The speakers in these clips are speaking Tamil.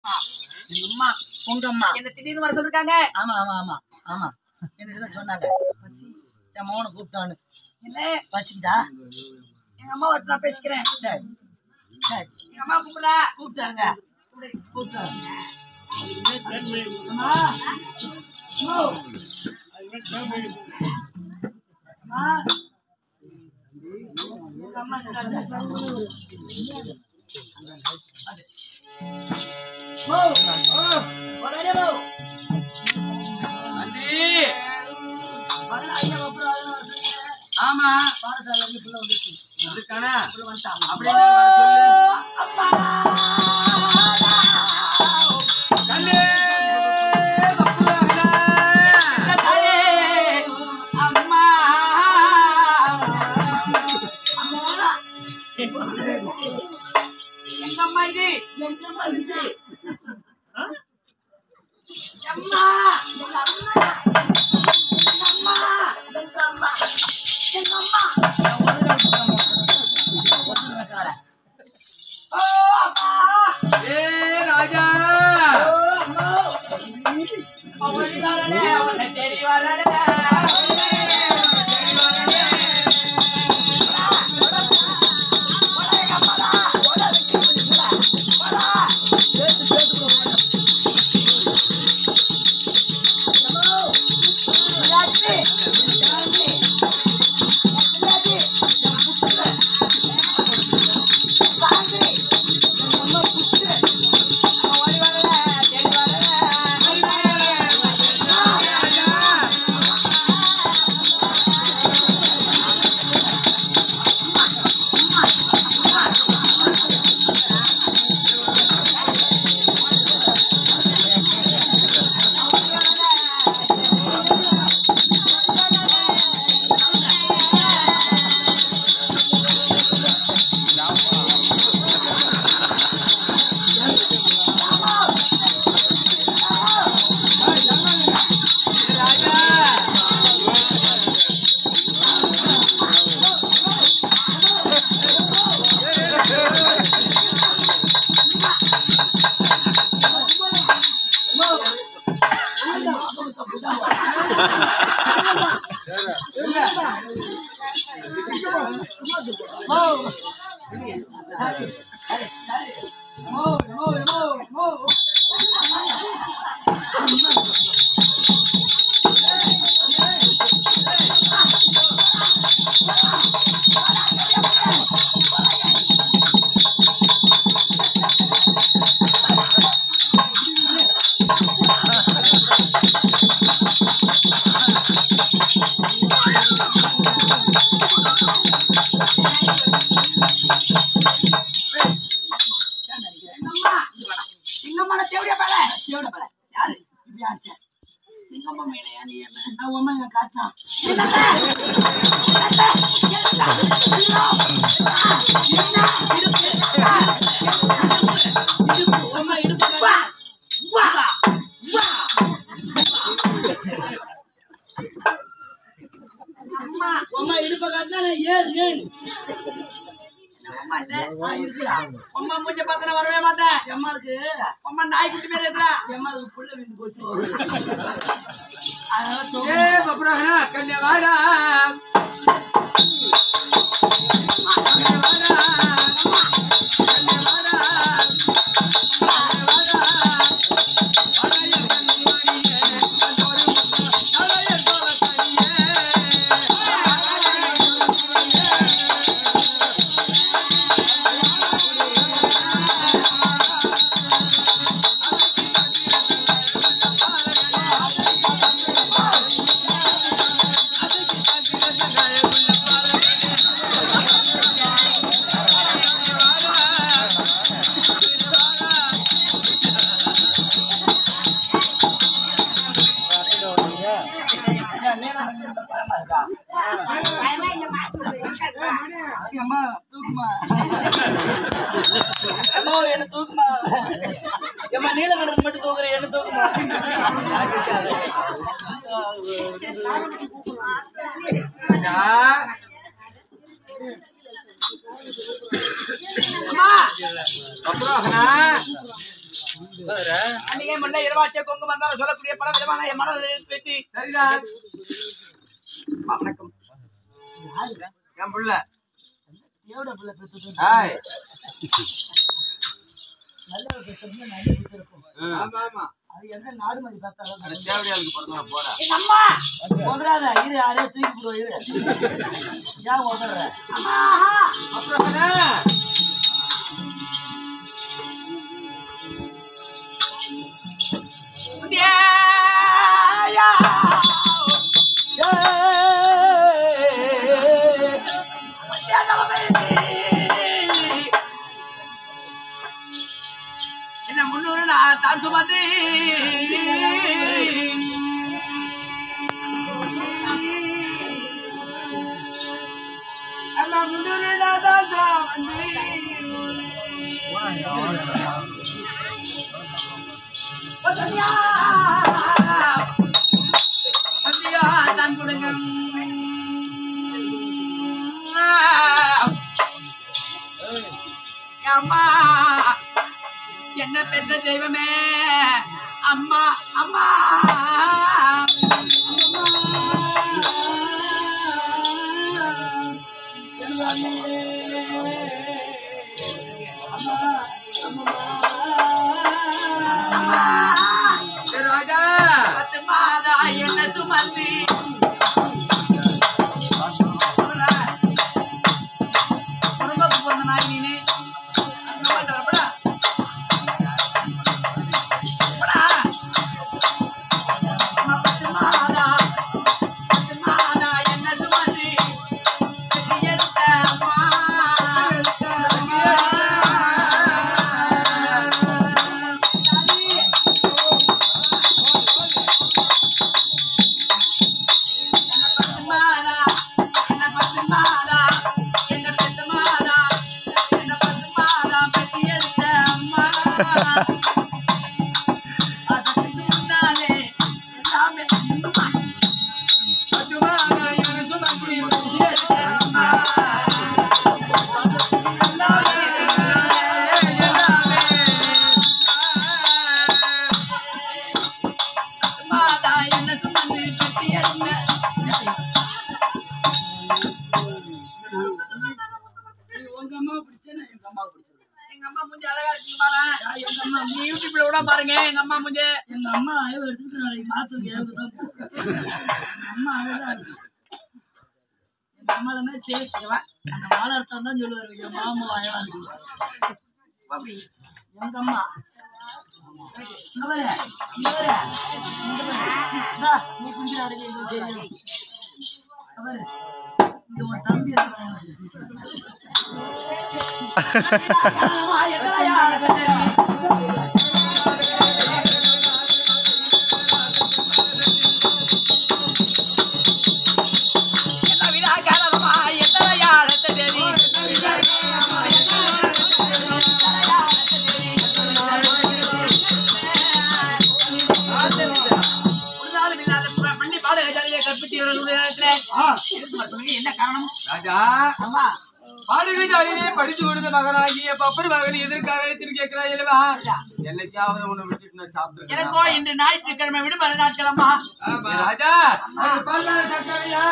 எங்க அம்மா உங்க அம்மா என்ன திடீர்னு வர சொல்லிருக்காங்க ஆமா ஆமா ஆமா ஆமா என்ன சொன்னாங்க பசி என் மகனை கூப்பிட்டான்னு என்ன பசிக்குதா எங்க அம்மா வந்து நான் பேசிக்கிறேன் சரி சரி எங்க அம்மா கூப்பிடல கூப்பிட்டாங்க கூப்பிட்டாங்க அம்மா அம்மா. அம்மா. உங்க அம்மா இருக்காங்க. போ. உடனே போ. பதினாறு ஐயா அப்புறம் அதெல்லாம் வந்துருங்க. ஆமா பாடசாலை வரைக்கும் புள்ள வந்துருச்சு. இருக்கானா புள்ள வந்துட்டாங்க. அப்படியே வர சொல்லு கண்ணே பப்புலாகலா. தாயே அம்மா எங்க அம்மா இது எங்க அம்மா இது? அம்மா எங்க அம்மா. எங்க அம்மா. எங்க அம்மா. எங்க அம்மா. ஒருத்தர் வைக்காத. ஓ அம்மா ஏ ராஜா ஓ, அம்மா. அவளி வரல அவளை தேடி வரல அவளி வரல தேடி வரல எங்கம்மா எங்கம்மா நான் தேவடியா பால தேவடியா பால யாரு இப்படி ஆச்சா எங்கம்மா மேலையா நீ என்ன நான் உம்மா இங்க காட்டுறான். இடுப்பு, உம்மா இடுப்பு காட்டுறான். உம்மா இடுப்பை காட்டுனா நான் ஏறு, ஏறு. அம்மா இல்ல ஆ, இருக்குடா. அம்மா மூஞ்ச பார்த்தா நான் வரவே மாட்டேன் எம்மாளுக்கு அம்மா நாய் குட்டி பேர் எதுடா எம்மாளுக்கு புள்ள விந்து போச்சு அதனால தோ- ஏ பப்புலாகலா கண்ணே வாடா கண்ணே வாடா கண்ணே வாடா கண்ணே வாடா வாடாய கண்ணி வாடியே அந்த ஒரு முத்தம் வாடாய தோல கனியே அம்மா தூக்குமா அம்மா என்ன தூக்குமா ஏம்மா நீலகண்டன் மட்டும் தூக்குறேன் என்ன தூக்குமா ராஜா அம்மா பப்புலாகலா அன்னைக்கே முல்லை இருவாட்சிய கொங்கு வந்தாலும் சொல்லக்கூடிய பல விதமான என் மனதில் பேசி சரிதான் அம்மா, வணக்கம் என் புள்ள எவ்வளவு பிள்ளை பெற்றுட்டு ஏய் நல்ல பெற்று நல்ல இருக்கும் ஆமா ஆமா அது எந்த நாடு மாதிரி பார்த்தாலும் அந்த தேவடியாளுக்கு பிறந்தவன் போறா எங்க அம்மா முதலாத இரு யாரையோ தூக்கி போடுவோம் இரு ஏன் முதல்ற அம்மா அப்புறம் என்ன? தேயா. என்ன முன்னூறு நான் தான் சுமந்து எல்லாம் முன்னூறு நான் தான் சுமந்து வசதியா வசதியா தான் கொடுங்க அம்மா என்ன பெற்ற தெய்வமே அம்மா அம்மா சரி, ராஜா பத்து மாதா என்ன சுமந்து குடும்பத்துக்கு பிறந்த நாய் நீனு அங்க பண்ற, படா. படா. அம்மா, பத்து மாதா, பத்து மாதா என்ன சுமந்து பெற்று எடுத்த அம்மா. தாயி. என்ன பத்து மாதா, என்ன பத்து மாதா, என்ன பத்து மாதா, என்ன பத்து மாதா பெத்து எடுத்த அம்மா. அதற்கு முன்னாலே எல்லாமே அம்மா. பத்துமா, நான் இவனை சுமந்து எடுத்த அம்மா. எல்லாமே, எல்லாமே. மாதா என்ன சுமந்து பெத்து எடுத்த உங்க அம்மா பிடிச்சேன்னா எங்க அம்மா பிடிச்சது எங்க அம்மா மூஞ்சி அழகா இருக்கு பாரு எங்க அம்மா நீ யூடியூப்ல கூட பாருங்க எங்க அம்மா மூஞ்சி எங்க அம்மா அயவு எடுத்துட்டு நாளைக்கு மாத்து கேவுக்கு தான் போகும். எங்க அம்மா அழகா இருக்கு எங்க அம்மா தானே சேர்த்துவா அந்த வாழத்தான் தான் சொல்லுவாரு என் மாமா அயவா இருக்கு பாப்பி எங்க அம்மா இங்க பாரு, இங்க பாரு, இங்க பாரு. இந்தா, நீ குஞ்சு அடக்கி இங்க தெரியும் இங்க பாரு, இங்க ஒரு தம்பி இருக்கிறான் என்ன விதா காரணமா என்ன யாரத்த தேவி பண்ணி பாடக ஜாலியை கற்பித்து என்ன காரணம் ராஜா ஆமா பாடுகை ஜாலியிலே படித்து கொடுத்த மகனாகிய பப்பர் மகன் எதற்காக எடுத்து கேட்கிறாய் இல்லவா என்னைக்காவது உன்னை விட்டுட்டு நான் சாப்பிட்டு எனக்கோ இன்று ஞாயிற்றுக்கிழமை விடுமுறை நாட்களம்மா ராஜா அது பல்வேறு சக்கரையா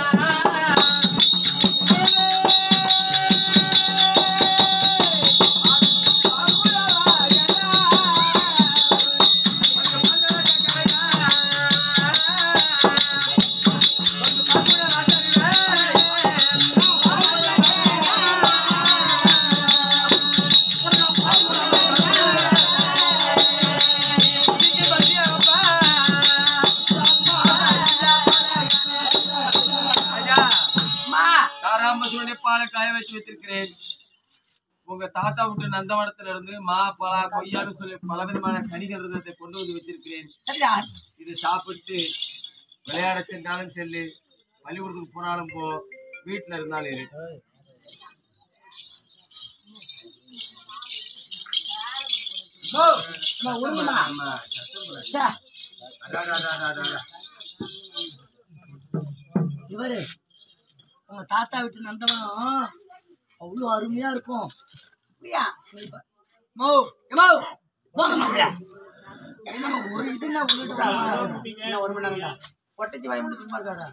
ராஜா அம்மா தாராமசூடைய பாலை காய வச்சு வைத்திருக்கிறேன் உங்க தாத்தா விட்டு நந்தவனத்துல இருந்து மா பலா கொய்யான்னு சொல்லி பல விதமான கனிகள் இருந்ததை கொண்டு வந்து வச்சிருக்கிறேன் சரிதான் இது சாப்பிட்டு விளையாட சென்றாலும் செல்லு பள்ளிக்கூடத்துக்கு போனாலும் போ வீட்டுல இருந்தாலும் இரு ஓ அம்மா, உருளுமா ஆமா, சத்தம் போடாத. சே, அதா, அதா, அதா, அதா, அதா. இவரு உங்க தாத்தா வீட்டு நந்தவனம் அவ்வளோ அருமையா இருக்கும் அப்படியா மோ எமோ போங்க மாப்பிள்ள என்னம்மா ஒரு இதுன்னா உங்ககிட்ட வர ஒரு மணி நேரம் ஒட்டச்சி வாய் முடிச்சு சும்மா இருக்காடா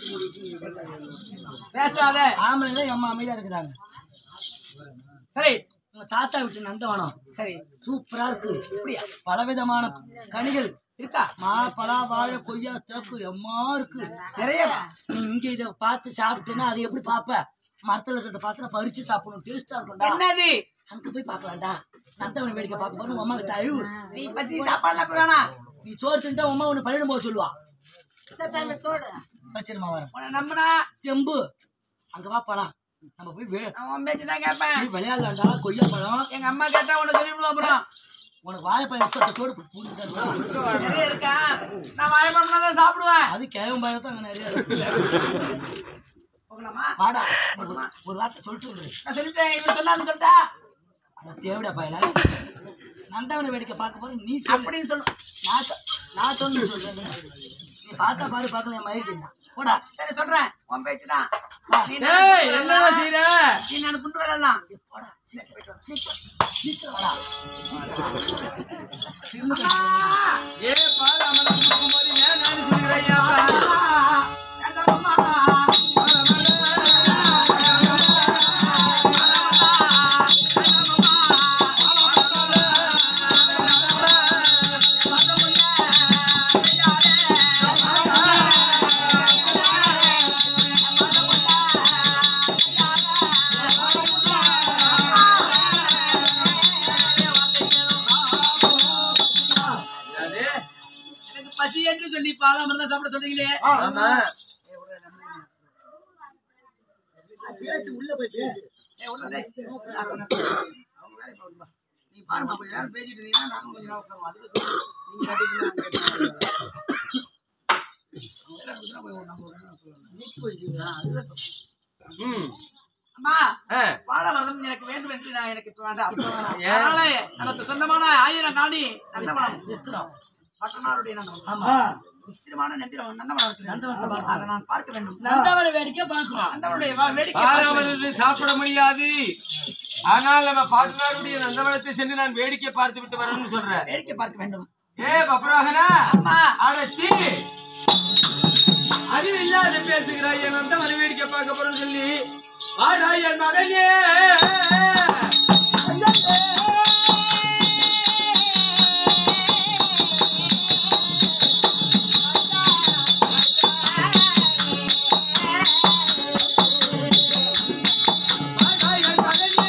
பேசாத ஆம்பளைங்க எம்மா அமைதியா இருக்கிறாங்க சரி உங்க தாத்தா வீட்டு நந்தவனம் சரி சூப்பரா இருக்கு இப்படியா பலவிதமான கனிகள் இருக்கா மா பலா வாழை கொய்யா தேக்கு எம்மா இருக்கு நிறைய நீ இங்க இதை பார்த்து சாப்பிட்டேன்னா அதை எப்படி பாப்ப மரத்துல இருக்கிறத பார்த்து பறிச்சு சாப்பிடணும் டேஸ்டா இருக்கும்டா என்னது அங்க போய் பார்க்கலாம்டா நந்தவன் வேடிக்கை பார்க்க போது உங்க அம்மா கிட்ட அழுவு நீ பசி சாப்பாடுலாம் போறானா நீ சோறு தின்ட்டா உமா உன்னை பள்ளியிடம் போக சொல்லுவா வச்சிருமா வரேன் உன்னை நம்பினா தெம்பு அங்க வா பழம் நம்ம போய் வே- நான் உன் பேச்சு தான் கேட்பேன் போய் விளையாடலாம்டா கொய்யா பழம் எங்க அம்மா கேட்டா உன்னை சொல்லிவிடுவோம் அப்புறம் உனக்கு வாழைப்பழம் இஷ்டத்தோடு பூண்டு நிறைய இருக்கா நான் வாழைப்பழம் தான் சாப்பிடுவேன் அது கேவம் பழம் தான் அங்க நிறைய இருக்கு போகலாமா வாடா ஒரு ஒரு வார்த்தை சொல்லிட்டு வந்துரு. நான் சொல்லிட்டேன் இவன் சொன்னான்னு சொல்லிட்டா அட தேவடா பயல நந்தவனை வேடிக்கை பார்க்க போற நீ சொல்லு அப்படின்னு சொல்லு நான் சொ- நான் சொல்லு சொல்றேன் நீ பார்த்தா பாரு பார்க்கல என் மயிருக்கு போடா சரி சொல்றேன் உன் பேச்சு தான் நீ ஏய் என்னடா செய்யற நீ நான் புண்டு வரலாம் ஏய், போடா சீக்கிரம் சீக்கிரம் சீக்கிரம் வாடா ஏ பால் அமலம் குடுக்கும்போது ஏன் நான் சொல்கிறேன் ஐயா அது எனக்கு பசி என்று சொல்லி பாதாமரம் தான் சாப்பிட சொல்றீங்களே ஆமா பேச்சு உள்ள போய் பேசு ஏய், உள்ள டேய். அவங்க வேலையை பாருங்க பா. நீ பாருமா அப்ப யாரும் பேசிட்டு இருந்தீங்கன்னா நானும் கொஞ்ச நேரம் உட்காருவோம். அதுக்கு சொல்லு. நீங்க கட்டிட்டு நான் கேட்டேன். அவங்க வேலை கொடுத்தா போய் நம்ம ஒரு நேரம் சொல்லணும். நீக்கி போயிடுச்சுங்களா? அதுதான் சொல்றேன். ம் அம்மா ஆ வாழை மரம் எனக்கு வேண்டும் என்று நான் எனக்கு இப்ப வேண்டாம் அப்ப வேணாம். ஏன்? அதனால நமக்கு சொந்தமான ஆயிரம் காணி நந்தவனம் விஸ்திரம் பட்டனாருடைய நந்தவனம் ஆமா விஸ்திரமான நந்திரம் நந்தவனம் இருக்கு. நந்தவனத்தை பார்க்கணும். அதை நான் பார்க்க வேண்டும் நந்தவனை வேடிக்கை பார்க்கணும் நந்தவனுடைய வா- வேடிக்கை பார்க்க வேண்டும். பாலாமரத்தை சாப்பிட முடியாது ஆனால் நம்ம பாட்டனாருடைய நந்தவனத்தை சென்று நான் வேடிக்கை பார்த்து விட்டு வரணும்னு சொல்றேன் வேடிக்கை பார்க்க வேண்டும் ஏ பப்ராகனா அம்மா அடச்சி அறிவில்லாத பேசுகிறாய் என் நந்தவன வேடிக்கை பார்க்க போறேன்னு சொல்லி ஆடா என் மகனே ஆடா என் மகனே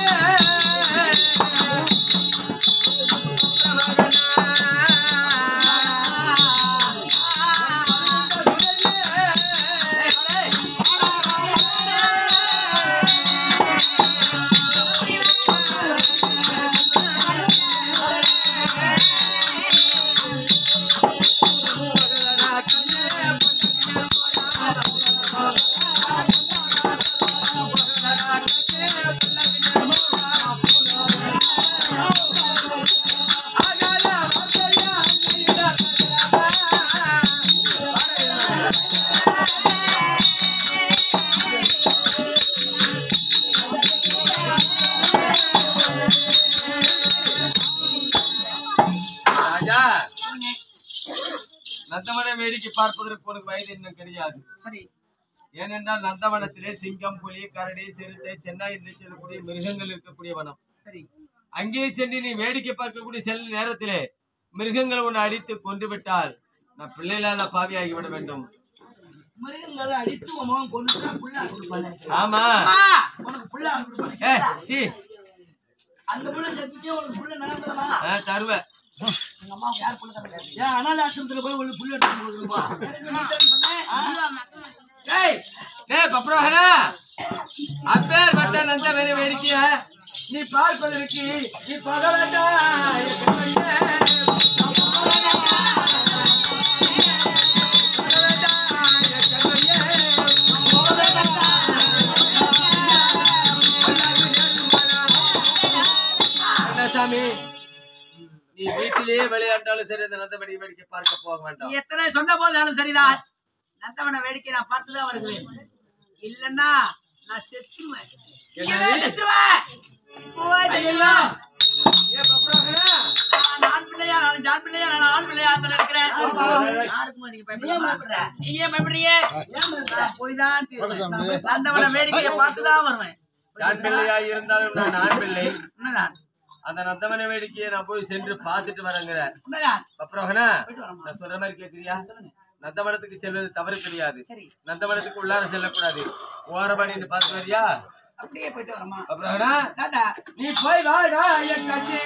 ராஜா நந்தவன வேடிக்கை பார்ப்பதற்கு உனக்கு வயது இன்னும் கிடையாது சரி ஏனென்றால் நந்தவனத்திலே சிங்கம் புலி கரடி சிறுத்தை சென்னாய் என்று சொல்லக்கூடிய மிருகங்கள் இருக்கக்கூடிய வனம் சரி அங்கே சென்று நீ வேடிக்கை பார்க்கக்கூடிய செல்ல நேரத்திலே மிருகங்கள் உன்னை அடித்து கொண்டு விட்டால் நான் பிள்ளையில்லாத பாவியாகி விட வேண்டும் மிருகங்களை அடித்து உன் மகன் கொண்டு புள்ள கொடுப்பாங்க ஆமா அம்மா உனக்கு புள்ள கொடுப்பாங்க ஏ சி அந்த புள்ள செத்துச்சே உனக்கு புள்ள நடந்துடமா தருவேன் எங்க அம்மா யார் புள்ள தரல ஏன் அனாத ஆசிரமத்துல போய் ஒரு புள்ள எடுத்து கொடுப்பா ஏய் ஏய் பப்ரோஹனா அப்பேர் பட்ட நந்த வேற வேடிக்கைய நீ பார்ப்பதற்கு நீ பகலடா சாமி நீ வீட்டிலேயே விளையாண்டாலும் சரி அந்த நந்தபடி வேடிக்கை பார்க்க போக நீ வேண்டாம் எத்தனை சொன்ன போதாலும் சரிதான் நந்தவன வேடிக்கை நான் பார்த்துதான் வருகிறேன் இல்லன்னா நான் செத்துருவேன் என்னது? இங்கதான் செத்துருவேன் இப்பவே ஐயோ செத்துருவேன் ஏ பப்ரோஹனா நான் ஆண் பிள்ளையா நான் ஜான் பிள்ளையா நான் ஆண் பிள்ளையா அதுல இருக்கிறேன் யாருக்கும் நீங்க ஏன் பயப்படாம பயப்படுற? நீங்க ஏன் பயப்படுறீங்க ஏன் பயப்படுற? போய் தான் தீருவேன். வந்தவன வேடிக்கையை பார்த்து தான் வருவேன் ஆண் பிள்ளையா இருந்தாலும் நான் ஆண் பிள்ளை உண்மைதான் அந்த நந்தவன வேடிக்கையை நான் போய் சென்று பார்த்துட்டு வரேங்கிற உண்மைதான் அப்புறம்னா போயிட்டு வரமா நான் சொல்ற மாதிரி கேக்குறியா நந்தவனத்துக்கு செல்வது தவறு கிடையாது சரி நந்தவனத்துக்கு உள்ளார செல்லக்கூடாது ஓரமா நின்று பார்த்து வரியா அப்படியே போயிட்டு வரமா அப்புறம்னா டாடா நீ போய் வாடா என் கண்ணே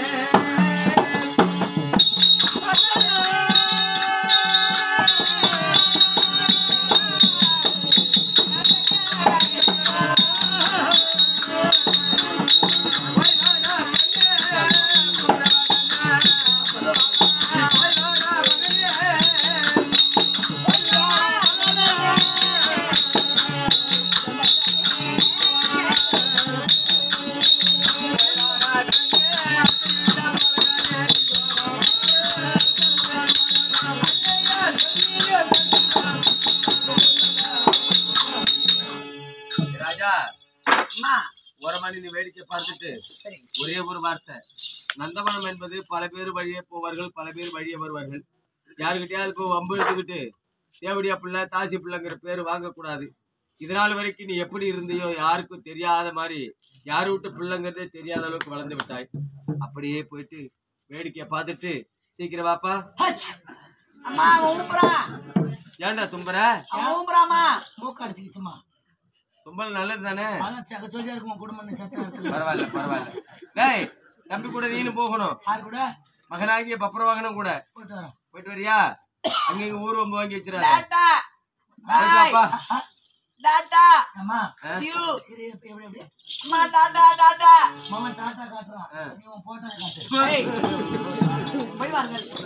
ராஜா அம்மா ஓரமா நின்று வேடிக்கை பார்த்துட்டு சரி ஒரே ஒரு வார்த்தை நந்தவனம் என்பது பல பேர் வழியே போவார்கள் பல பேர் வழியே வருவார்கள் யாருக்கிட்டயாவது இப்போ வம்பு எடுத்துக்கிட்டு தேவடியா பிள்ளை தாசி பிள்ளைங்கிற பேர் வாங்கக்கூடாது இதனால் வரைக்கும் நீ எப்படி இருந்தியோ யாருக்கும் தெரியாத மாதிரி யாரு விட்டு பிள்ளைங்கிறதே தெரியாத அளவுக்கு வளர்ந்து விட்டாய் அப்படியே போயிட்டு வேடிக்கையை பார்த்துட்டு சீக்கிரம் வாப்பா ஹச்! அம்மா ஊம்புறா ஏன்டா தும்புற ஊம்புறாமா மூக்கு அடிச்சுக்கிச்சுமா. தும்பல் நல்லது தானே அதான் சகஜோதியா இருக்குமா, குடும்பம் சத்தம் இருக்குல்ல. பரவாயில்ல பரவாயில்ல டேய் தம்பி கூட நீனும் போகணும் யார் கூட? மகனாகிய பப்பர வாகனம் கூட போயிட்டு வரோம். போயிட்டு வரியா அங்கங்க ஊர் வம்பு வாங்கி வச்சிடாத டாடா போயிட்டு வாப்பா டாடா அம்மா, சியூ இரு, எப்படி, எப்படி, எப்படி? அம்மா டாடா டாடா மாமா டாட்டா காட்டுறான். நீ உன் போட்டோ காட்டு. ஏய், போய் வாருங்கள்